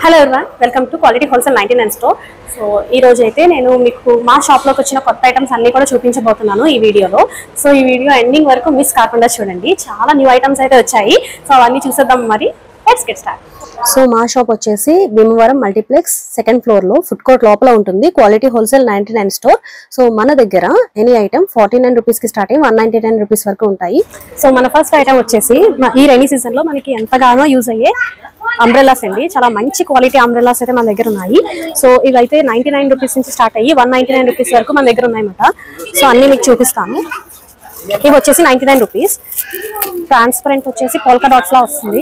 hello everyone welcome to quality wholesale ninety nine store so ఈ రోజు అయితే నేను మీకు మా షాప్లోకి వచ్చిన కొత్త ఐటమ్స్ అన్ని కూడా చూపించబోతున్నాను ఈ వీడియోలో సో ఈ వీడియో ఎండింగ్ వరకు మిస్ కాకుండా చూడండి చాలా న్యూ ఐటమ్స్ అయితే వచ్చాయి సో అవన్నీ చూసేద్దాం మరి లెట్స్ గెట్ స్టార్ట్ సో మా షాప్ వచ్చేసి భీమవరం మల్టీప్లెక్స్ సెకండ్ ఫ్లోర్ లో ఫుడ్ కోర్ట్ లోపల ఉంటుంది quality wholesale ninety nine store so మన దగ్గర any item forty nine rupees కి స్టార్ట్ అయ్యి వన్ నైన్టీ నైన్ రూపీస్ వరకు ఉంటాయి సో మన ఫస్ట్ ఐటమ్ వచ్చేసి మ- ఈ రైనీ సీజన్ లో మనకి ఎంతగానో యూజ్ అయ్యే అంబ్రెల్లాస్ అండి చాలా మంచి క్వాలిటీ అంబ్రెల్లాస్ అయితే మన దగ్గర ఉన్నాయి సో ఇవైతే నైన్టీ నైన్ రూపీస్ నుంచి స్టార్ట్ అయ్యి వన్ నైన్టీ నైన్ రూపీస్ వరకు మన దగ్గర ఉన్నాయన్నమాట సో అన్ని మీకు చూపిస్తాను ఇవి వచ్చేసి నైన్టీ నైన్ రూపీస్ ట్రాన్స్పరెంట్ వచ్చేసి పోల్కా డాట్స్ లా వస్తుంది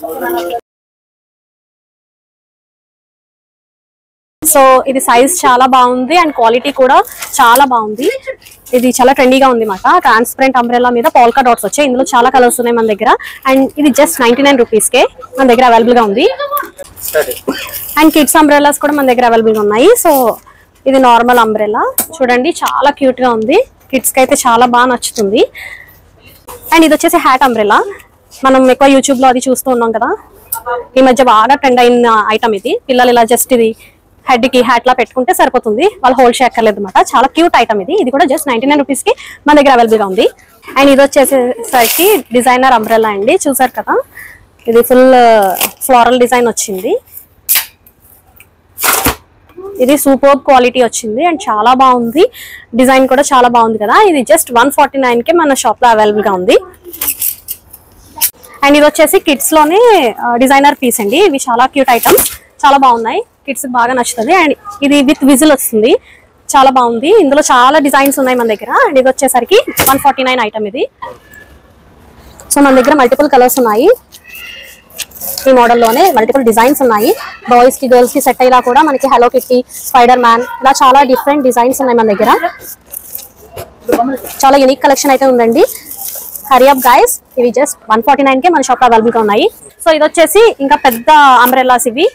సో ఇది సైజ్ చాలా బాగుంది అండ్ క్వాలిటీ కూడా చాలా బాగుంది ఇది చాలా ట్రెండీగా ఉంది మాట ట్రాన్స్పరెంట్ అంబ్రెల్లా మీద పోల్కా డాట్స్ వచ్చాయి ఇందులో చాలా కలర్స్ ఉన్నాయి మన దగ్గర అండ్ ఇది జస్ట్ నైన్టీ నైన్ కే మన దగ్గర అవైలబుల్ గా ఉంది అండ్ కిడ్స్ అంబ్రెల్లాస్ కూడా మన దగ్గర అవైలబుల్ గా ఉన్నాయి సో ఇది నార్మల్ అంబ్రెల్లా చూడండి చాలా క్యూట్ గా ఉంది కిడ్స్ కి అయితే చాలా బాగా నచ్చుతుంది అండ్ ఇది వచ్చేసి హ్యాట్ అంబ్రెల్లా మనం ఎక్కువ యూట్యూబ్ లో అది చూస్తూ ఉన్నాం కదా ఈ మధ్య బాగా ట్రెండ్ అయిన ఐటమ్ ఇది పిల్లలు ఇలా జస్ట్ ఇది హెడ్ కి హ్యాట్ లా పెట్టుకుంటే సరిపోతుంది వాళ్ళు హోల్డ్ చేయక్కర్లేదు అనమాట చాలా క్యూట్ ఐటమ్ ఇది ఇది కూడా జస్ట్ నైన్టీ నైన్ రూపీస్ కి మన దగ్గర అవైలబుల్ గా ఉంది అండ్ ఇది వచ్చేసరికి డిజైనర్ అంబ్రెల్లా అండి చూసారు కదా ఇది ఫుల్ ఫ్లోరల్ డిజైన్ వచ్చింది ఇది సూపర్ క్వాలిటీ వచ్చింది అండ్ చాలా బాగుంది డిజైన్ కూడా చాలా బాగుంది కదా ఇది జస్ట్ వన్ ఫార్టీ నైన్ కి మన షాప్ లో అవైలబుల్ గా ఉంది అండ్ ఇది వచ్చేసి కిడ్స్ లోనే డిజైనర్ పీస్ అండి ఇవి చాలా క్యూట్ ఐటమ్స్ చాలా బాగున్నాయి కిడ్స్ బాగా నచ్చుతుంది అండ్ ఇది విత్ విజిల్ వస్తుంది చాలా బాగుంది ఇందులో చాలా డిజైన్స్ ఉన్నాయి మన దగ్గర అండ్ ఇది వచ్చేసరికి వన్ ఫార్టీ నైన్ ఐటమ్ ఇది సో మన దగ్గర మల్టిపుల్ కలర్స్ ఉన్నాయి ఈ మోడల్ లోనే మల్టిపుల్ డిజైన్స్ ఉన్నాయి బాయ్స్ కి గర్ల్స్ కి సెట్ అయ్యేలా కూడా మనకి హలో కిట్టి స్పైడర్ మ్యాన్ ఇలా చాలా డిఫరెంట్ డిజైన్స్ ఉన్నాయి మన దగ్గర చాలా యూనిక్ కలెక్షన్ అయితే ఉందండి హరియప్ గైస్ ఇవి జస్ట్ వన్ ఫార్టీ నైన్ కే మన షాప్ లో అవైలబుల్ గా ఉన్నాయి సో ఇది వచ్చేసి ఇంకా పెద్ద అంబ్రెల్లాస్ ఇవి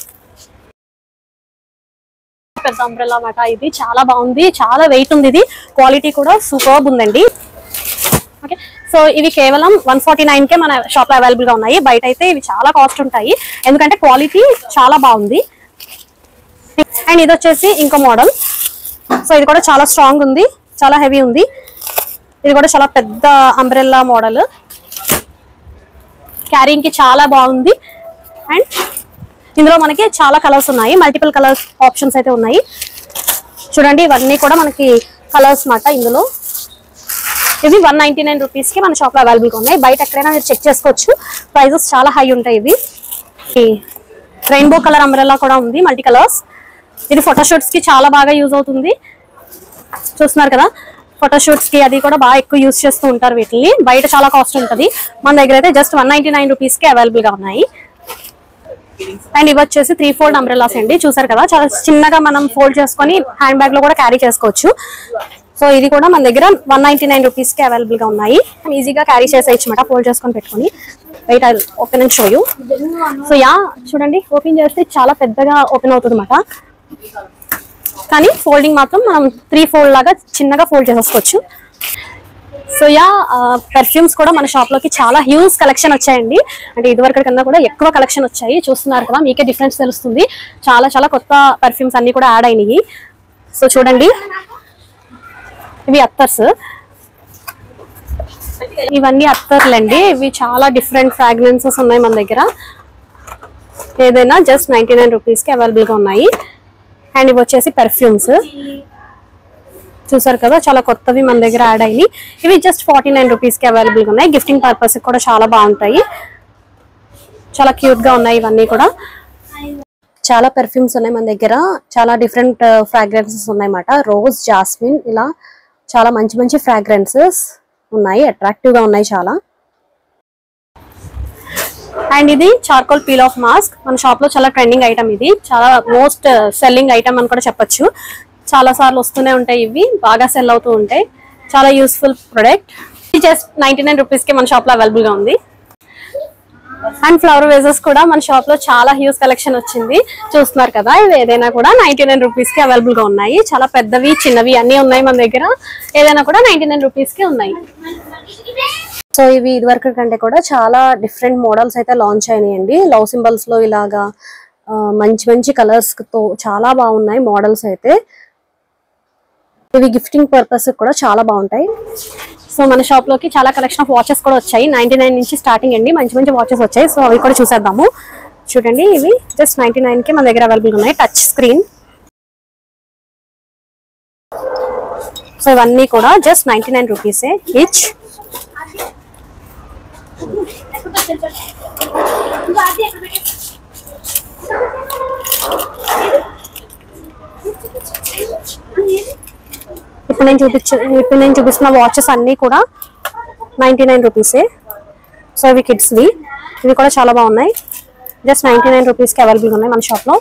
పెద్ద అంబ్రెల్లా మాట ఇది చాలా బాగుంది చాలా వెయిట్ ఉంది ఇది క్వాలిటీ కూడా సూపర్బ్ ఉందండి ఓకే సో ఇవి కేవలం వన్ ఫార్టీ నైన్ కే మన షాప్ లో అవైలబుల్ గా ఉన్నాయి బయట అయితే ఇవి చాలా కాస్ట్ ఉంటాయి ఎందుకంటే క్వాలిటీ చాలా బాగుంది అండ్ ఇది వచ్చేసి ఇంకో మోడల్ సో ఇది కూడా చాలా స్ట్రాంగ్ ఉంది చాలా హెవీ ఉంది ఇది కూడా చాలా పెద్ద అంబ్రెల్లా మోడల్ క్యారింగ్ కి చాలా బాగుంది అండ్ ఇందులో మనకి చాలా కలర్స్ ఉన్నాయి మల్టిపుల్ కలర్స్ ఆప్షన్స్ అయితే ఉన్నాయి చూడండి ఇవన్నీ కూడా మనకి కలర్స్ మాట ఇందులో ఇవి వన్ నైన్టీ నైన్ రూపీస్ కి మన షాప్ లో అవైలబుల్ గా ఉన్నాయి బయట ఎక్కడైనా మీరు చెక్ చేసుకోవచ్చు ప్రైజెస్ చాలా హై ఉంటాయి ఇవి రెయిన్బో కలర్ అంబ్రెల్లా కూడా ఉంది మల్టీ కలర్స్ ఇది ఫోటోషూట్స్ కి చాలా బాగా యూజ్ అవుతుంది చూస్తున్నారు కదా ఫోటోషూట్స్ కి అది కూడా బాగా ఎక్కువ యూజ్ చేస్తూ ఉంటారు వీటిని బయట చాలా కాస్ట్ ఉంటుంది మన దగ్గర అయితే just one ninety nine rupees కి అవైలబుల్ గా ఉన్నాయి అండ్ ఇవి వచ్చేసి త్రీ ఫోల్డ్ అంబ్రెల్లాస్ అండి చూసారు కదా చాలా చిన్నగా మనం ఫోల్డ్ చేసుకొని హ్యాండ్ బ్యాగ్ లో కూడా క్యారీ చేసుకోవచ్చు సో ఇది కూడా మన దగ్గర వన్ నైన్టీ నైన్ రూపీస్ కి అవైలబుల్ గా ఉన్నాయి ఈజీగా క్యారీ చేసేయచ్చు అనమాట ఫోల్డ్ చేసుకొని పెట్టుకొని wait open and show you so yeah చూడండి ఓపెన్ చేస్తే చాలా పెద్దగా ఓపెన్ అవుతుంది అనమాట కానీ ఫోల్డింగ్ మాత్రం మనం త్రీ ఫోల్డ్ లాగా చిన్నగా ఫోల్డ్ చేసేసుకోవచ్చు సో యా పెర్ఫ్యూమ్స్ కూడా మన షాప్ లోకి చాలా హ్యూజ్ కలెక్షన్ వచ్చాయండి అంటే ఇదివరకు కన్నా కూడా ఎక్కువ కలెక్షన్ వచ్చాయి చూస్తున్నారు కదా మీకే డిఫరెన్స్ తెలుస్తుంది చాలా చాలా కొత్త పెర్ఫ్యూమ్స్ అన్ని కూడా యాడ్ అయినాయి సో చూడండి ఇవి అత్తర్స్ ఇవన్నీ అత్తర్లండి ఇవి చాలా డిఫరెంట్ ఫ్రాగ్రెన్సెస్ ఉన్నాయి మన దగ్గర ఏదైనా జస్ట్ నైన్టీ నైన్ రూపీస్కి అవైలబుల్గా ఉన్నాయి అండ్ ఇవి వచ్చేసి పెర్ఫ్యూమ్స్ చూసారు కదా చాలా కొత్తవి మన దగ్గర యాడ్ అయ్యి ఇవి జస్ట్ ఫార్టీ నైన్ రూపీస్కి అవైలబుల్గా ఉన్నాయి గిఫ్టింగ్ పర్పస్ కూడా చాలా బాగుంటాయి చాలా క్యూట్గా ఉన్నాయి ఇవన్నీ కూడా చాలా పెర్ఫ్యూమ్స్ ఉన్నాయి మన దగ్గర చాలా డిఫరెంట్ ఫ్రాగ్రెన్సెస్ ఉన్నాయన్నమాట రోజ్ జాస్మిన్ ఇలా చాలా మంచి మంచి ఫ్రాగ్రెన్సెస్ ఉన్నాయి అట్రాక్టివ్ గా ఉన్నాయి చాలా అండ్ ఇది చార్కోల్ పీల్ ఆఫ్ మాస్క్ మన షాప్ లో చాలా ట్రెండింగ్ ఐటమ్ ఇది చాలా మోస్ట్ సెల్లింగ్ ఐటమ్ అని కూడా చెప్పొచ్చు చాలా సార్లు వస్తూనే ఉంటాయి ఇవి బాగా సెల్ అవుతూ ఉంటాయి చాలా యూస్ఫుల్ ప్రొడక్ట్ ఇది జస్ట్ నైన్టీ నైన్ రూపీస్ కి మన షాప్ లో అవైలబుల్ గా ఉంది అండ్ ఫ్లవర్ వేజెస్ కూడా మన షాప్ లో చాలా హ్యూజ్ కలెక్షన్ వచ్చింది చూస్తున్నారు కదా ఇవి ఏదైనా కూడా నైన్టీ నైన్ రూపీస్ కి అవైలబుల్ గా ఉన్నాయి చాలా పెద్దవి చిన్నవి అన్ని ఉన్నాయి మన దగ్గర ఏదైనా కూడా నైన్టీ నైన్ రూపీస్ కి ఉన్నాయి సో ఇవి ఇదివరకు కంటే కూడా చాలా డిఫరెంట్ మోడల్స్ అయితే లాంచ్ అయినాయండి లవ్ సింబల్స్ లో ఇలాగా ఆ, మంచి మంచి కలర్స్ తో చాలా బాగున్నాయి మోడల్స్ అయితే ఇవి గిఫ్టింగ్ పర్పస్ కూడా చాలా బాగుంటాయి సో మన షాప్ లోకి చాలా కలెక్షన్ ఆఫ్ వాచెస్ కూడా వచ్చాయి నైన్టీ నైన్ నుంచి స్టార్టింగ్ అండి మంచి మంచి వాచెస్ వచ్చాయి సో అవి కూడా చూసేద్దాము చూడండి ఇవి జస్ట్ నైన్టీ నైన్ కి మన దగ్గర అవైలబుల్ ఉన్నాయి టచ్ స్క్రీన్ సో ఇవన్నీ కూడా జస్ట్ నైన్టీ నైన్ రూపీసే ఈచ్ ఇప్పుడు నేను చూపించ ఇప్పుడు నేను చూపిస్తున్న వాచెస్ అన్నీ కూడా నైంటీ నైన్ రూపీసే సో ఇవి కిడ్స్వి ఇవి కూడా చాలా బాగున్నాయి జస్ట్ నైంటీ నైన్ రూపీస్కి అవైలబుల్గా ఉన్నాయి మన షాప్లో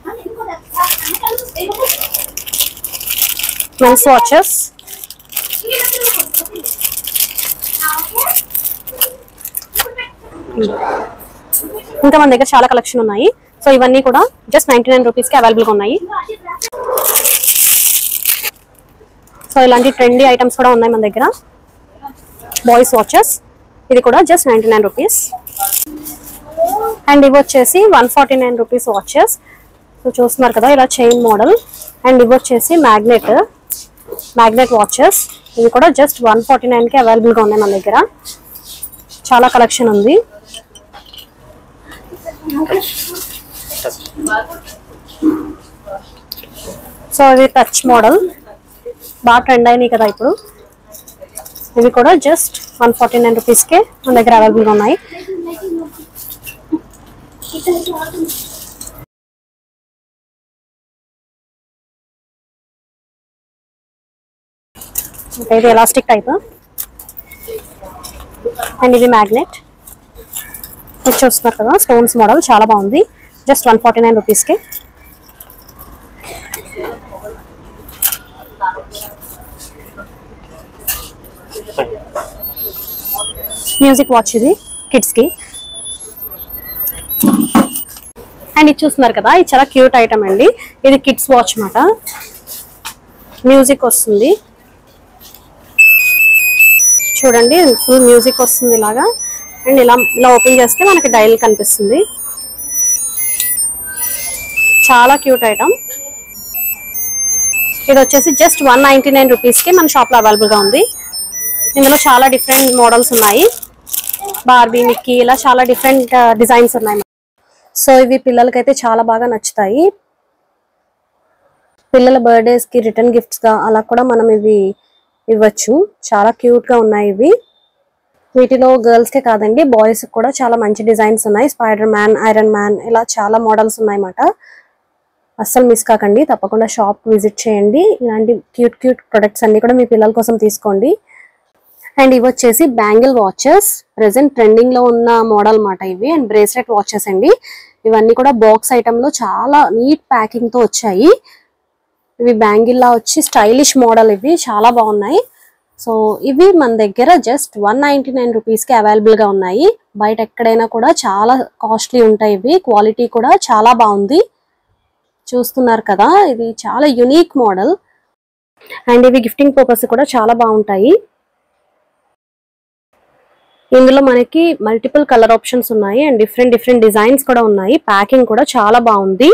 మెన్స్ వాచెస్ ఇంకా మన దగ్గర చాలా కలెక్షన్ ఉన్నాయి సో ఇవన్నీ కూడా జస్ట్ నైంటీ నైన్ రూపీస్కి అవైలబుల్గా ఉన్నాయి సో ఇలాంటి ట్రెండీ ఐటమ్స్ కూడా ఉన్నాయి మన దగ్గర బాయ్స్ వాచెస్ ఇది కూడా just ninety nine rupees and ఇవి వచ్చేసి one forty nine rupees watches so చూస్తున్నారు కదా ఇలా చైన్ మోడల్ అండ్ ఇవి వచ్చేసి మ్యాగ్నెట్ మ్యాగ్నెట్ వాచెస్ ఇవి కూడా జస్ట్ వన్ ఫార్టీ నైన్కి అవైలబుల్గా ఉన్నాయి మన దగ్గర చాలా కలెక్షన్ ఉంది సో ఇది టచ్ మోడల్ బాగా ట్రెండ్ అయినాయి కదా ఇప్పుడు ఇవి కూడా జస్ట్ వన్ ఫార్టీ నైన్ రూపీస్కే మన దగ్గర అవైలబుల్గా ఉన్నాయి ఇంకా ఇది ఎలాస్టిక్ టైప్ అండ్ ఇది మ్యాగ్నెట్ ఇది చూస్తున్నారు కదా స్టోన్స్ మోడల్ చాలా బాగుంది జస్ట్ వన్ ఫార్టీ నైన్ రూపీస్కి మ్యూజిక్ వాచ్ ఇది కిడ్స్ కి అండ్ ఇది చూస్తున్నారు కదా ఇది చాలా క్యూట్ ఐటమ్ అండి ఇది కిడ్స్ వాచ్ మాట మ్యూజిక్ వస్తుంది చూడండి ఫుల్ మ్యూజిక్ వస్తుంది ఇలాగా అండ్ ఇలా ఇలా ఓపెన్ చేస్తే మనకి డైల్ కనిపిస్తుంది చాలా క్యూట్ ఐటమ్ ఇది వచ్చేసి జస్ట్ వన్ నైన్టీ నైన్ రూపీస్కి మన షాప్లో అవైలబుల్గా ఉంది ఇందులో చాలా డిఫరెంట్ మోడల్స్ ఉన్నాయి బార్బీ మిక్కీ ఇలా చాలా డిఫరెంట్ డిజైన్స్ ఉన్నాయి సో ఇవి పిల్లలకైతే చాలా బాగా నచ్చుతాయి పిల్లల బర్త్డేస్ కి రిటర్న్ గిఫ్ట్స్ గా అలా కూడా మనం ఇవి ఇవ్వచ్చు చాలా క్యూట్ గా ఉన్నాయి ఇవి వీటిలో గర్ల్స్ కే కాదండి బాయ్స్ కూడా చాలా మంచి డిజైన్స్ ఉన్నాయి స్పైడర్ మ్యాన్ ఐరన్ మ్యాన్ ఇలా చాలా మోడల్స్ ఉన్నాయన్నమాట అస్సలు మిస్ కాకండి తప్పకుండా షాప్ విజిట్ చేయండి ఇలాంటి క్యూట్ క్యూట్ ప్రొడక్ట్స్ అన్ని కూడా మీ పిల్లల కోసం తీసుకోండి అండ్ ఇవి వచ్చేసి బ్యాంగిల్ వాచెస్ ప్రెసెంట్ ట్రెండింగ్ లో ఉన్న మోడల్ మాట ఇవి అండ్ బ్రేస్లెట్ వాచెస్ అండి ఇవన్నీ కూడా బాక్స్ ఐటమ్ లో చాలా నీట్ ప్యాకింగ్ తో వచ్చాయి ఇవి బ్యాంగిల్ లా వచ్చి స్టైలిష్ మోడల్ ఇవి చాలా బాగున్నాయి సో ఇవి మన దగ్గర జస్ట్ వన్ నైన్టీ నైన్ రూపీస్కి అవైలబుల్గా ఉన్నాయి బయట ఎక్కడైనా కూడా చాలా కాస్ట్లీ ఉంటాయి ఇవి క్వాలిటీ కూడా చాలా బాగుంది చూస్తున్నారు కదా ఇది చాలా యునిక్ మోడల్ అండ్ ఇవి గిఫ్టింగ్ పర్పస్ కూడా చాలా బాగుంటాయి ఇందులో మనకి మల్టిపుల్ కలర్ ఆప్షన్స్ ఉన్నాయి అండ్ డిఫరెంట్ డిఫరెంట్ డిజైన్స్ కూడా ఉన్నాయి ప్యాకింగ్ కూడా చాలా బాగుంది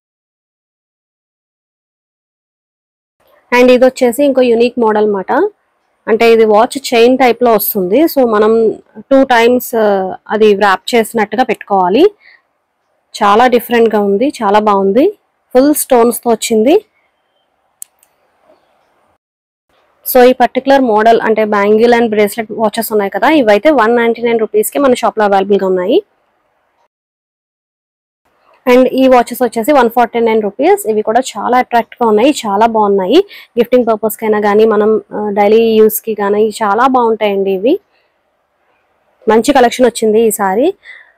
అండ్ ఇది వచ్చేసి ఇంకో యునిక్ మోడల్ మాట అంటే ఇది వాచ్ చైన్ టైప్ లో వస్తుంది సో మనం టూ టైమ్స్ అది వ్రాప్ చేసినట్టుగా పెట్టుకోవాలి చాలా డిఫరెంట్ గా ఉంది చాలా బాగుంది ఫుల్ స్టోన్స్ తో వచ్చింది సో ఈ పర్టికులర్ మోడల్ అంటే బ్యాంగిల్ అండ్ బ్రేస్లెట్ వాచెస్ ఉన్నాయి కదా ఇవైతే వన్ నైన్టీ నైన్ రూపీస్కి మన షాప్లో అవైలబుల్గా ఉన్నాయి అండ్ ఈ వాచెస్ వచ్చేసి వన్ ఫార్టీ నైన్ రూపీస్ ఇవి కూడా చాలా అట్రాక్ట్ గా ఉన్నాయి చాలా బాగున్నాయి గిఫ్టింగ్ పర్పస్ కైనా కానీ మనం డైలీ యూస్ కి కానీ చాలా బాగుంటాయండి ఇవి మంచి కలెక్షన్ వచ్చింది ఈసారి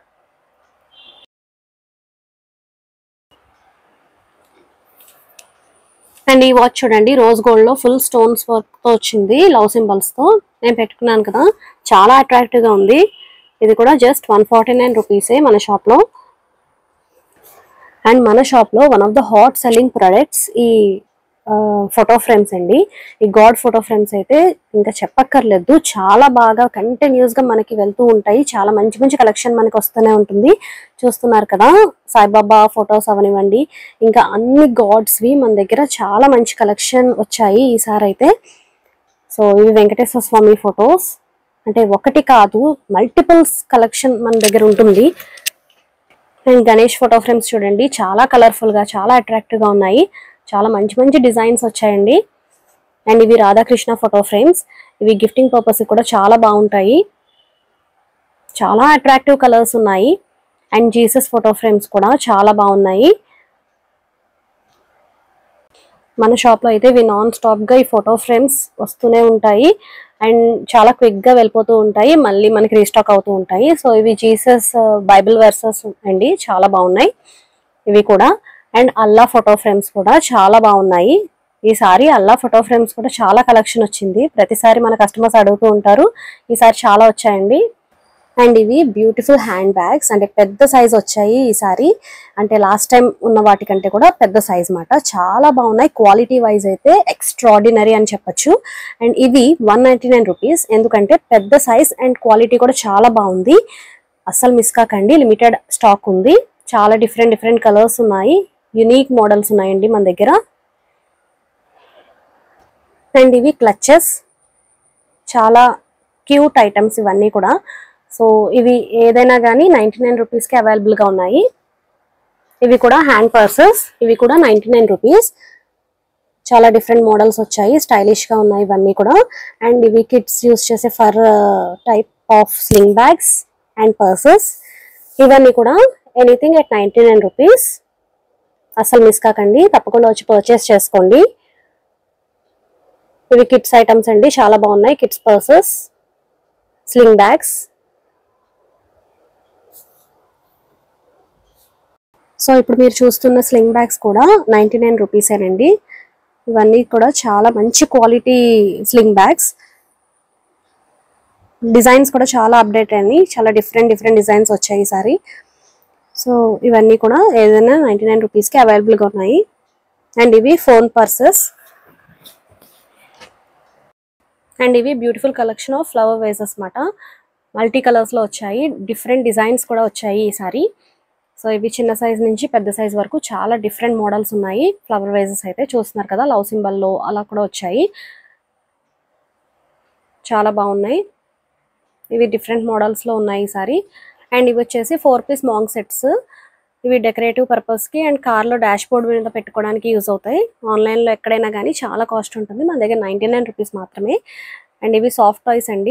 అండ్ ఈ వాచ్ చూడండి రోజ్ గోల్డ్ లో ఫుల్ స్టోన్స్ వర్క్ తో వచ్చింది లవ్ సింబల్స్ తో నేను పెట్టుకున్నాను కదా చాలా అట్రాక్టివ్ గా ఉంది ఇది కూడా జస్ట్ వన్ ఫార్టీ నైన్ రూపీసే మన షాప్ లో అండ్ మన షాప్ లో one of the hot selling products ఈ ఫోటో ఫ్రేమ్స్ అండి ఈ గాడ్ ఫోటో ఫ్రేమ్స్ అయితే ఇంకా చెప్పక్కర్లేదు చాలా బాగా కంటిన్యూస్ గా మనకి వెళ్తూ ఉంటాయి చాలా మంచి మంచి కలెక్షన్ మనకి వస్తూనే ఉంటుంది చూస్తున్నారు కదా సాయిబాబా ఫొటోస్ అవనివ్వండి ఇంకా అన్ని గాడ్స్ వి మన దగ్గర చాలా మంచి కలెక్షన్ వచ్చాయి ఈసారి అయితే సో ఇవి వెంకటేశ్వర స్వామి ఫొటోస్ అంటే ఒకటి కాదు మల్టిపుల్స్ కలెక్షన్ మన దగ్గర ఉంటుంది అండ్ గణేష్ ఫోటో ఫ్రేమ్స్ చూడండి చాలా కలర్ఫుల్ గా చాలా అట్రాక్టివ్ గా ఉన్నాయి చాలా మంచి మంచి డిజైన్స్ వచ్చాయండి అండ్ ఇవి రాధాకృష్ణ ఫోటో ఫ్రేమ్స్ ఇవి గిఫ్టింగ్ పర్పస్ కూడా చాలా బాగుంటాయి చాలా అట్రాక్టివ్ కలర్స్ ఉన్నాయి అండ్ జీసస్ ఫోటో ఫ్రేమ్స్ కూడా చాలా బాగున్నాయి మన షాప్ లో అయితే ఇవి నాన్ స్టాప్ గా ఈ ఫోటో ఫ్రేమ్స్ వస్తూనే ఉంటాయి అండ్ చాలా క్విక్ గా వెళ్ళిపోతూ ఉంటాయి మళ్ళీ మనకి రీస్టాక్ అవుతూ ఉంటాయి సో ఇవి జీసస్ బైబిల్ వర్సెస్ అండి చాలా బాగున్నాయి ఇవి కూడా అండ్ అల్లా ఫోటో ఫ్రేమ్స్ కూడా చాలా బాగున్నాయి ఈసారి అల్లా ఫోటో ఫ్రేమ్స్ కూడా చాలా కలెక్షన్ వచ్చింది ప్రతిసారి మన కస్టమర్స్ అడుగుతూ ఉంటారు ఈసారి చాలా వచ్చాయండి అండ్ ఇవి బ్యూటిఫుల్ హ్యాండ్ బ్యాగ్స్ అంటే పెద్ద సైజ్ వచ్చాయి ఈసారి అంటే లాస్ట్ టైం ఉన్న వాటికంటే కూడా పెద్ద సైజ్ మాట చాలా బాగున్నాయి క్వాలిటీ వైజ్ అయితే ఎక్స్ట్రాడినరీ అని చెప్పొచ్చు అండ్ ఇవి వన్ నైన్టీ నైన్ రూపీస్ ఎందుకంటే పెద్ద సైజ్ అండ్ క్వాలిటీ కూడా చాలా బాగుంది అస్సలు మిస్ కాకండి లిమిటెడ్ స్టాక్ ఉంది చాలా డిఫరెంట్ డిఫరెంట్ కలర్స్ ఉన్నాయి యునీక్ మోడల్స్ ఉన్నాయండి మన దగ్గర అండ్ ఇవి క్లచెస్ చాలా క్యూట్ ఐటమ్స్ ఇవన్నీ కూడా సో ఇవి ఏదైనా కానీ నైంటీ నైన్ రూపీస్కి అవైలబుల్గా ఉన్నాయి ఇవి కూడా హ్యాండ్ పర్సెస్ ఇవి కూడా నైంటీ నైన్ రూపీస్ చాలా డిఫరెంట్ మోడల్స్ వచ్చాయి స్టైలిష్గా ఉన్నాయి ఇవన్నీ కూడా అండ్ ఇవి కిడ్స్ యూస్ చేసే for type of sling bags and purses ఇవన్నీ కూడా anything at ninety nine rupees అసలు మిస్ కాకండి తప్పకుండా వచ్చి పర్చేస్ చేసుకోండి ఇవి కిడ్స్ ఐటమ్స్ అండి చాలా బాగున్నాయి kids purses sling bags so ఇప్పుడు మీరు చూస్తున్న స్లింగ్ బ్యాగ్స్ కూడా నైంటీ నైన్ రూపీసేనండి ఇవన్నీ కూడా చాలా మంచి క్వాలిటీ స్లింగ్ బ్యాగ్స్ డిజైన్స్ కూడా చాలా అప్డేట్ అయ్యి చాలా డిఫరెంట్ డిఫరెంట్ డిజైన్స్ వచ్చాయి ఈసారి సో ఇవన్నీ కూడా ఏదైనా నైంటీ నైన్ రూపీస్కి అవైలబుల్గా ఉన్నాయి అండ్ ఇవి ఫోన్ పర్సెస్ అండ్ ఇవి beautiful collection of flower vases మాట మల్టీ కలర్స్లో వచ్చాయి డిఫరెంట్ డిజైన్స్ కూడా వచ్చాయి ఈసారి సో ఇవి చిన్న సైజ్ నుంచి పెద్ద సైజ్ వరకు చాలా డిఫరెంట్ మోడల్స్ ఉన్నాయి ఫ్లవర్ వేజెస్ అయితే చూస్తున్నారు కదా లవ్ సింబల్లో అలా కూడా వచ్చాయి చాలా బాగున్నాయి ఇవి డిఫరెంట్ మోడల్స్లో ఉన్నాయి ఈసారి అండ్ ఇవి వచ్చేసి ఫోర్ పీస్ మాంగ్ సెట్స్ ఇవి డెకరేటివ్ పర్పస్కి అండ్ కార్లో డాష్ బోర్డ్ మీద పెట్టుకోవడానికి యూజ్ అవుతాయి ఆన్లైన్లో ఎక్కడైనా కానీ చాలా కాస్ట్ ఉంటుంది మన దగ్గర నైంటీ నైన్ రూపీస్ మాత్రమే అండ్ ఇవి సాఫ్ట్ టాయ్స్ అండి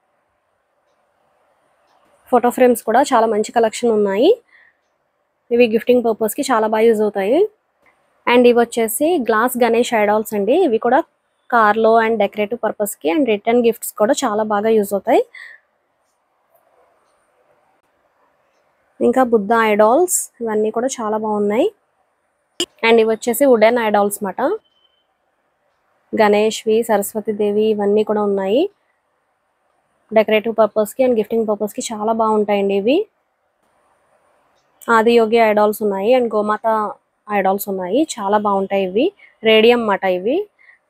ఫోటో ఫ్రేమ్స్ కూడా చాలా మంచి కలెక్షన్ ఉన్నాయి ఇవి గిఫ్టింగ్ పర్పస్కి చాలా బాగా యూజ్ అవుతాయి అండ్ ఇవి వచ్చేసి గ్లాస్ గణేష్ ఐడాల్స్ అండి ఇవి కూడా కార్లో అండ్ డెకరేటివ్ పర్పస్కి అండ్ రిటర్న్ గిఫ్ట్స్ కూడా చాలా బాగా యూజ్ అవుతాయి ఇంకా బుద్ధ ఐడాల్స్ ఇవన్నీ కూడా చాలా బాగున్నాయి అండ్ ఇవి వచ్చేసి వుడెన్ ఐడాల్స్ మాట గణేష్వి సరస్వతి దేవి ఇవన్నీ కూడా ఉన్నాయి డెకరేటివ్ పర్పస్కి అండ్ గిఫ్టింగ్ పర్పస్కి చాలా బాగుంటాయండి ఇవి ఆదియోగి ఐడాల్స్ ఉన్నాయి అండ్ గోమాత ఐడాల్స్ ఉన్నాయి చాలా బాగుంటాయి ఇవి రేడియం మాట ఇవి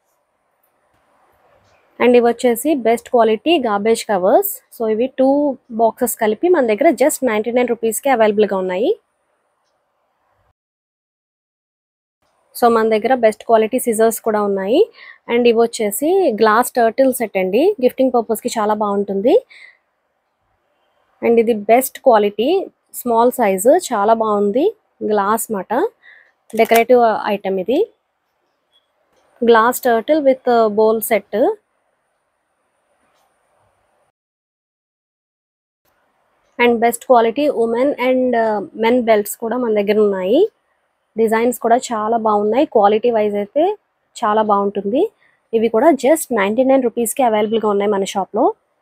అండ్ ఇవి వచ్చేసి best quality garbage covers so ఇవి టూ బాక్సెస్ కలిపి మన దగ్గర జస్ట్ నైంటీ నైన్ రూపీస్కి అవైలబుల్గా ఉన్నాయి సో మన దగ్గర బెస్ట్ క్వాలిటీ సిజర్స్ కూడా ఉన్నాయి అండ్ ఇవి వచ్చేసి గ్లాస్ టర్టిల్ సెట్ అండి గిఫ్టింగ్ పర్పస్కి చాలా బాగుంటుంది అండ్ ఇది బెస్ట్ క్వాలిటీ స్మాల్ సైజు చాలా బాగుంది గ్లాస్ మాట డెకరేటివ్ ఐటమ్ ఇది glass turtle with bowl set and best quality women and men belts కూడా మన దగ్గర ఉన్నాయి డిజైన్స్ కూడా చాలా బాగున్నాయి క్వాలిటీ వైజ్ అయితే చాలా బాగుంటుంది ఇవి కూడా జస్ట్ నైంటీ నైన్ రూపీస్కి అవైలబుల్గా ఉన్నాయి మన షాప్లో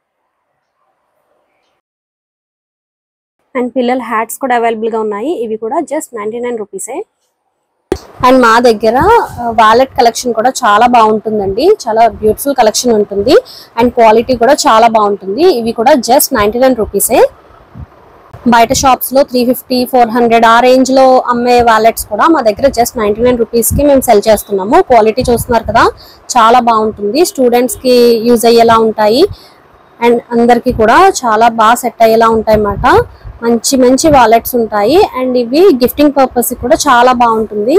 అండ్ పిల్లల హ్యాట్స్ కూడా అవైలబుల్గా ఉన్నాయి ఇవి కూడా జస్ట్ నైంటీ నైన్ రూపీసే అండ్ మా దగ్గర వాలెట్ కలెక్షన్ కూడా చాలా బాగుంటుందండి చాలా బ్యూటిఫుల్ కలెక్షన్ ఉంటుంది అండ్ క్వాలిటీ కూడా చాలా బాగుంటుంది ఇవి కూడా జస్ట్ నైంటీ నైన్ రూపీసే బయట షాప్స్ లో త్రీ ఫిఫ్టీ ఫోర్ హండ్రెడ్ ఆ రేంజ్ లో అమ్మే వాలెట్స్ కూడా మా దగ్గర జస్ట్ నైన్టీ నైన్ రూపీస్ కి మేము సెల్ చేస్తున్నాము క్వాలిటీ చూస్తున్నారు కదా చాలా బాగుంటుంది స్టూడెంట్స్ కి యూజ్ అయ్యేలా ఉంటాయి అండ్ అందరికి కూడా చాలా బాగా సెట్ అయ్యేలా ఉంటాయి అన్నమాట మంచి మంచి వాలెట్స్ ఉంటాయి అండ్ ఇవి గిఫ్టింగ్ పర్పస్ కూడా చాలా బాగుంటుంది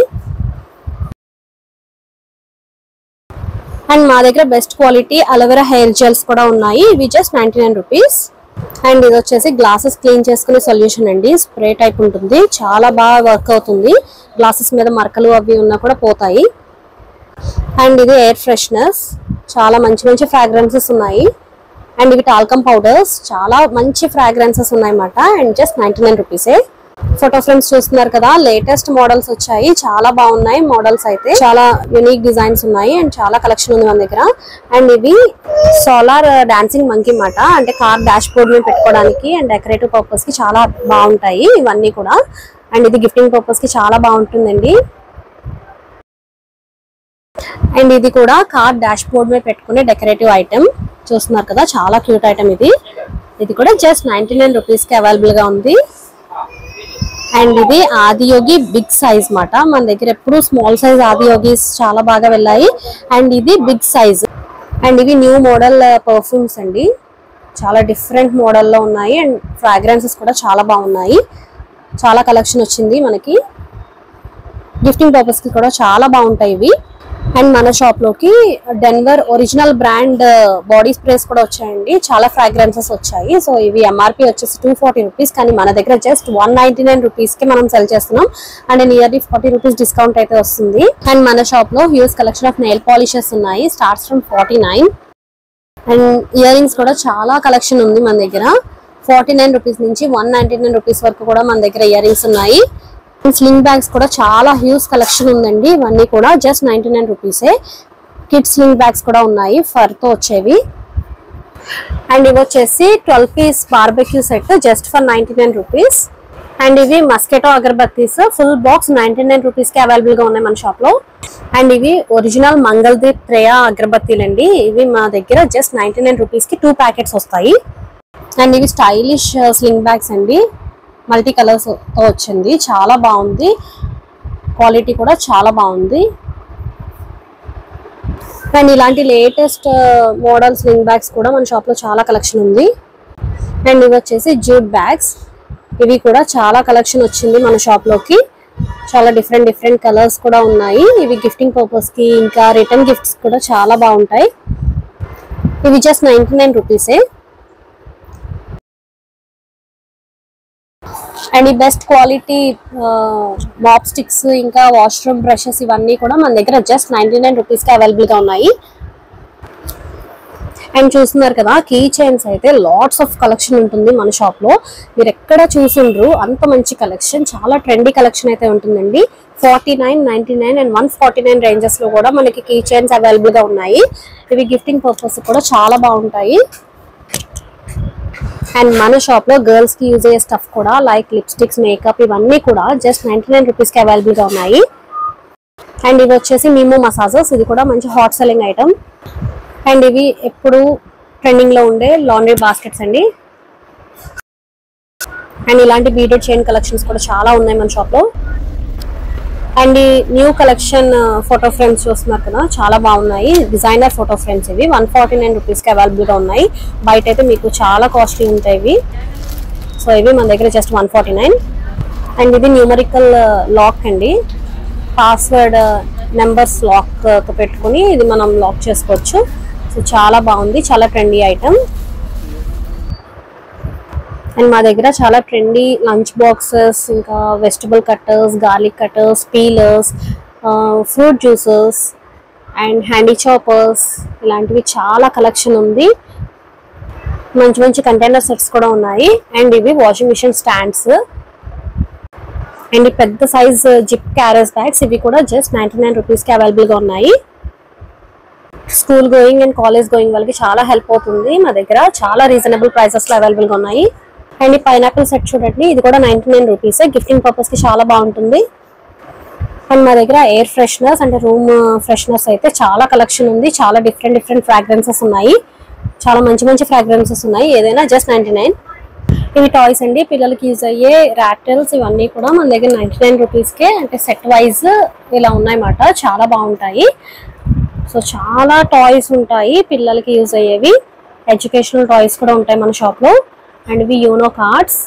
అండ్ మా దగ్గర best quality aloe vera hair gels కూడా ఉన్నాయి ఇవి just ninety nine rupees and ఇది వచ్చేసి గ్లాసెస్ క్లీన్ చేసుకునే సొల్యూషన్ అండి స్ప్రే టైప్ ఉంటుంది చాలా బాగా వర్క్ అవుతుంది గ్లాసెస్ మీద మరకలు అవి ఉన్నా కూడా పోతాయి అండ్ ఇది ఎయిర్ ఫ్రెషనర్స్ చాలా మంచి మంచి ఫ్రాగ్రెన్సెస్ ఉన్నాయి అండ్ ఇవి టాల్కమ్ పౌడర్స్ చాలా మంచి ఫ్రాగ్రెన్సెస్ ఉన్నాయన్నమాట అండ్ జస్ట్ నైన్టీ నైన్ రూపీసే ఫోటో ఫ్రేమ్స్ చూస్తున్నారు కదా లేటెస్ట్ మోడల్స్ వచ్చాయి చాలా బాగున్నాయి మోడల్స్ అయితే చాలా యూనిక్ డిజైన్స్ ఉన్నాయి అండ్ చాలా కలెక్షన్ ఉంది మన దగ్గర అండ్ ఇవి సోలార్ డాన్సింగ్ మంకీ మాట అంటే కార్ డాష్ బోర్డ్ మీద పెట్టుకోవడానికి అండ్ డెకరేటివ్ పర్పస్ కి చాలా బాగుంటాయి ఇవన్నీ కూడా అండ్ ఇది గిఫ్టింగ్ పర్పస్ కి చాలా బాగుంటుందండి అండ్ ఇది కూడా కార్ డాష్ బోర్డ్ మీద పెట్టుకునే డెకరేటివ్ ఐటమ్ చూస్తున్నారు కదా చాలా క్యూట్ ఐటమ్ ఇది ఇది కూడా జస్ట్ నైన్టీ నైన్ రూపీస్ కి అవైలబుల్ గా ఉంది అండ్ ఇది ఆదియోగి బిగ్ సైజ్ మాట మన దగ్గర ఎప్పుడు స్మాల్ సైజ్ ఆదియోగిస్ చాలా బాగా వెళ్ళాయి అండ్ ఇది బిగ్ సైజ్ అండ్ ఇవి న్యూ మోడల్ పర్ఫ్యూమ్స్ అండి చాలా డిఫరెంట్ మోడల్లో ఉన్నాయి అండ్ ఫ్రాగ్రెన్సెస్ కూడా చాలా బాగున్నాయి చాలా కలెక్షన్ వచ్చింది మనకి గిఫ్టింగ్ పర్పస్ కి కూడా చాలా బాగుంటాయి ఇవి అండ్ మన షాప్ లోకి Denver original brand body sprays కూడా వచ్చాయండి చాలా ఫ్రాగ్రెన్సెస్ వచ్చాయి సో ఇవి ఎంఆర్పి వచ్చేసి టూ ఫార్టీ రూపీస్ కానీ మన దగ్గర just one ninety nine rupees కి మనం సెల్ చేస్తున్నాం and nearly forty rupees discount అయితే వస్తుంది అండ్ మన షాప్ లో huge collection of nail polishes ఉన్నాయి starts from forty nine and earrings కూడా చాలా కలెక్షన్ ఉంది మన దగ్గర ఫార్టీ నైన్ రూపీస్ నుంచి వన్ నైన్టీ నైన్ రూపీస్ వరకు కూడా మన దగ్గర ఇయర్ రింగ్స్ ఉన్నాయి స్లింగ్ బ్యాగ్స్ కూడా చాలా హ్యూజ్ కలెక్షన్ ఉందండి ఇవన్నీ కూడా జస్ట్ నైన్టీ నైన్ రూపీసే కిడ్స్ స్లింగ్ బ్యాగ్స్ కూడా ఉన్నాయి ఫర్ తో వచ్చేవి అండ్ ఇవి వచ్చేసి twelve piece barbecue set just for ninety nine rupees and ఇవి mosquito agarbattis full box ninety nine rupees కి అవైలబుల్ గా ఉన్నాయి మన షాప్ లో అండ్ ఇవి ఒరిజినల్ మంగళదీప్ త్రేయ అగరబత్తీలు అండి ఇవి మా దగ్గర జస్ట్ నైన్టీ నైన్ రూపీస్ కి టూ ప్యాకెట్స్ వస్తాయి అండ్ ఇవి స్టైలిష్ స్లింగ్ బ్యాగ్స్ అండి మల్టీ కలర్స్ తో వచ్చింది చాలా బాగుంది క్వాలిటీ కూడా చాలా బాగుంది అండ్ ఇలాంటి లేటెస్ట్ మోడల్ స్లింగ్ బ్యాగ్స్ కూడా మన షాప్ లో చాలా కలెక్షన్ ఉంది అండ్ ఇవి వచ్చేసి జూట్ బ్యాగ్స్ ఇవి కూడా చాలా కలెక్షన్ వచ్చింది మన షాప్ లోకి చాలా డిఫరెంట్ డిఫరెంట్ కలర్స్ కూడా ఉన్నాయి ఇవి గిఫ్టింగ్ పర్పస్ కి ఇంకా రిటర్న్ గిఫ్ట్స్ కూడా చాలా బాగుంటాయి ఇవి జస్ట్ నైన్టీ నైన్ రూపీసే అండ్ ఈ బెస్ట్ క్వాలిటీ మాప్ స్టిక్స్ ఇంకా వాష్రూమ్ బ్రషెస్ ఇవన్నీ కూడా మన దగ్గర జస్ట్ నైన్టీ నైన్ రూపీస్కి అవైలబుల్గా ఉన్నాయి అండ్ చూస్తున్నారు కదా కీ చైన్స్ అయితే లాట్స్ ఆఫ్ కలెక్షన్ ఉంటుంది మన షాప్ లో మీరు ఎక్కడ చూసిండ్రు అంత మంచి కలెక్షన్ చాలా ట్రెండీ కలెక్షన్ అయితే ఉంటుందండి forty nine ninety nine and one forty nine ranges లో కూడా మనకి కీ చైన్స్ అవైలబుల్ గా ఉన్నాయి ఇవి గిఫ్టింగ్ పర్పస్ కూడా చాలా బాగుంటాయి అండ్ మన షాప్ లో గర్ల్స్ కి యూజ్ అయ్యే స్టఫ్ కూడా లైక్ లిప్స్టిక్స్ మేకప్ ఇవన్నీ కూడా జస్ట్ నైన్టీ నైన్ రూపీస్ కి అవైలబుల్ గా ఉన్నాయి అండ్ ఇవి వచ్చేసి మీమో మసాజెస్ ఇది కూడా మంచి హాట్ సెల్లింగ్ ఐటమ్ అండ్ ఇవి ఎప్పుడు ట్రెండింగ్ లో ఉండే లాండ్రీ బాస్కెట్స్ అండి అండ్ ఇలాంటి బీడెడ్ చైన్ కలెక్షన్స్ కూడా చాలా ఉన్నాయి మన షాప్ లో అండ్ ఈ న్యూ కలెక్షన్ ఫోటో ఫ్రేమ్స్ చూస్తున్నారు కదా చాలా బాగున్నాయి డిజైనర్ ఫోటో ఫ్రేమ్స్ ఇవి వన్ ఫార్టీ నైన్ రూపీస్కి అవైలబుల్గా ఉన్నాయి బయట అయితే మీకు చాలా కాస్ట్లీ ఉంటాయి ఇవి సో ఇవి మన దగ్గర just one forty nine and ఇది న్యూమరికల్ లాక్ అండి పాస్వర్డ్ నెంబర్స్ లాక్ తో పెట్టుకుని ఇది మనం లాక్ చేసుకోవచ్చు సో చాలా బాగుంది చాలా ట్రెండీ ఐటమ్ అండ్ మా దగ్గర చాలా ట్రెండీ లంచ్ బాక్సెస్ ఇంకా vegetable cutters garlic cutters peelers fruit juices and handy choppers ఇలాంటివి చాలా కలెక్షన్ ఉంది మంచి మంచి కంటైనర్ సెట్స్ కూడా ఉన్నాయి అండ్ ఇవి వాషింగ్ మిషన్ స్టాండ్స్ అండ్ ఈ పెద్ద సైజ్ జిప్ క్యారేజ్ బ్యాగ్స్ ఇవి కూడా జస్ట్ నైంటీ నైన్ రూపీస్కి అవైలబుల్గా ఉన్నాయి school going and college going వాళ్ళకి చాలా హెల్ప్ అవుతుంది మా దగ్గర చాలా రీజనబుల్ ప్రైసెస్లో అవైలబుల్గా ఉన్నాయి అండ్ ఈ పైనాపిల్ సెట్ చూడండి ఇది కూడా నైంటీ నైన్ రూపీస్ గిఫ్టింగ్ పర్పస్కి చాలా బాగుంటుంది అండ్ మా దగ్గర ఎయిర్ ఫ్రెషనర్స్ అంటే రూమ్ ఫ్రెషనర్స్ అయితే చాలా కలెక్షన్ ఉంది చాలా డిఫరెంట్ డిఫరెంట్ ఫ్రాగ్రెన్సెస్ ఉన్నాయి చాలా మంచి మంచి ఫ్రాగ్రెన్సెస్ ఉన్నాయి ఏదైనా జస్ట్ నైంటీ నైన్ ఇవి టాయ్స్ అండి పిల్లలకి యూజ్ అయ్యే ర్యాటిల్స్ ఇవన్నీ కూడా మన దగ్గర నైంటీ నైన్ రూపీస్కే అంటే సెట్ వైజ్ ఇలా ఉన్నాయన్నమాట చాలా బాగుంటాయి సో చాలా టాయ్స్ ఉంటాయి పిల్లలకి యూజ్ అయ్యేవి ఎడ్యుకేషనల్ టాయ్స్ కూడా ఉంటాయి మన షాప్లో అండ్ ఇవి యూనో కార్డ్స్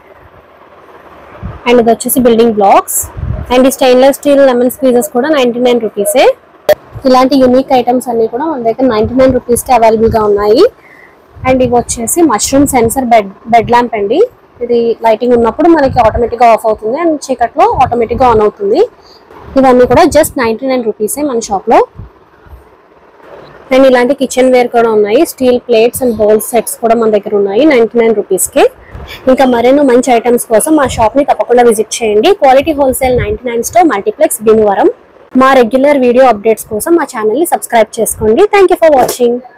అండ్ ఇది వచ్చేసి బిల్డింగ్ బ్లాక్స్ అండ్ ఈ స్టెయిన్లెస్ స్టీల్ లెమన్ స్క్వీజెస్ కూడా నైంటీ నైన్ రూపీసే ఇలాంటి యూనిక్ ఐటమ్స్ అన్ని కూడా మన దగ్గర నైంటీ నైన్ రూపీస్కి అవైలబుల్గా ఉన్నాయి అండ్ ఇవి వచ్చేసి mushroom sensor bed bed lamp అండి ఇది లైటింగ్ ఉన్నప్పుడు మనకి ఆటోమేటిక్గా ఆఫ్ అవుతుంది అండ్ చీకట్లో ఆటోమేటిక్గా ఆన్ అవుతుంది ఇవన్నీ కూడా జస్ట్ నైంటీ నైన్ రూపీసే మన షాప్లో అండ్ ఇలాంటి కిచెన్ వేర్ కూడా ఉన్నాయి steel plates and bowl sets కూడా మన దగ్గర ఉన్నాయి నైంటీ నైన్ రూపీస్కి ఇంకా మరెన్నో మంచి ఐటమ్స్ కోసం మా షాప్ని తప్పకుండా విజిట్ చేయండి quality wholesale ninety nine store multiplex Bhimavaram మా రెగ్యులర్ వీడియో అప్డేట్స్ కోసం మా ఛానల్ని సబ్స్క్రైబ్ చేసుకోండి థ్యాంక్ యూ ఫర్ వాచింగ్